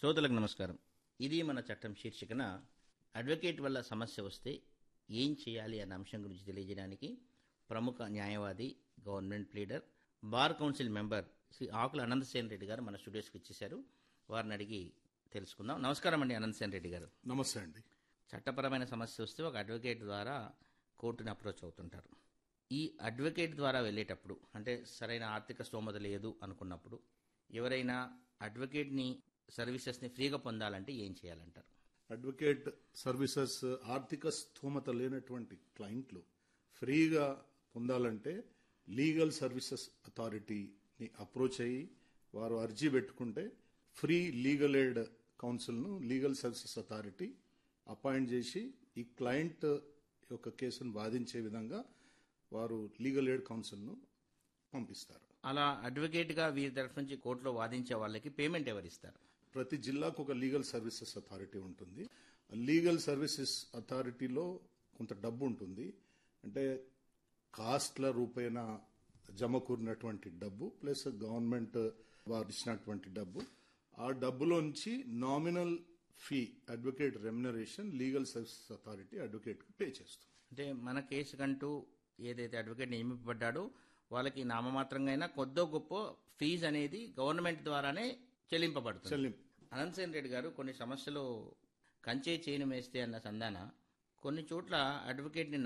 శ్రోతలకు నమస్కారం ఇది మన చట్టం శీర్షికన అడ్వకేట్ వల్ల సమస్య వస్తే ఏం చేయాలి అన్న అంశం గురించి తెలియజేయడానికి ప్రముఖ న్యాయవాది government pleader bar council member Shri Akula Ananthasen Reddy గారు మన స్టూడియోస్కి ఇచ్చేశారు వారిని అడిగి తెలుసుకుందాం నమస్కారం అండి అనంతసేన్ రెడ్డి గారు నమస్తే అండి చట్టపరమైన సమస్య వస్తే ఒక అడ్వకేట్ ద్వారా కోర్టుని అప్రోచ్ అవుతుంటారు ఈ అడ్వకేట్ ద్వారా వెళ్ళేటప్పుడు అంటే సరైన ఆర్థిక స్తోమత లేదు అనుకున్నప్పుడు ఎవరైనా అడ్వకేట్ని సర్వీసెస్ని ఫ్రీగా పొందాలంటే ఏం చేయాలంటారు అడ్వకేట్ సర్వీసెస్ ఆర్థిక స్థోమత లేనటువంటి క్లయింట్లు ఫ్రీగా పొందాలంటే లీగల్ సర్వీసెస్ అథారిటీని అప్రోచ్ అయ్యి వారు అర్జీ పెట్టుకుంటే ఫ్రీ లీగల్ ఎయిడ్ కౌన్సిల్ను లీగల్ సర్వీసెస్ అథారిటీ అపాయింట్ చేసి ఈ క్లయింట్ యొక్క కేసును వాదించే విధంగా వారు లీగల్ ఎయిడ్ కౌన్సిల్ను పంపిస్తారు అలా అడ్వకేట్గా వీరి తరఫు నుంచి కోర్టులో వాదించే వాళ్ళకి పేమెంట్ ఎవరిస్తారు ప్రతి జిల్లాకు ఒక లీగల్ సర్వీసెస్ అథారిటీ ఉంటుంది ఆ లీగల్ సర్వీసెస్ అథారిటీలో కొంత డబ్బు ఉంటుంది అంటే కాస్ట్ల రూపేణ జమకూరినటువంటి డబ్బు ప్లస్ గవర్నమెంట్ వారు ఇచ్చినటువంటి డబ్బు ఆ డబ్బులోంచి nominal fee advocate remuneration legal services authority అడ్వకేట్కి పే చేస్తుంది అంటే మన కేసు కంటూ ఏదైతే అడ్వకేట్ నియమింపబడ్డాడో వాళ్ళకి నామమాత్రంగా అయినా కొద్దో గొప్ప ఫీజు అనేది గవర్నమెంట్ ద్వారానే చెల్లింపబడుతుంది చెల్లింపు అనంతసేన్ రెడ్డి గారు కొన్ని సమస్యలు కంచే చేయను వేస్తే అన్న సందాన కొన్ని చోట్ల అడ్వకేట్ని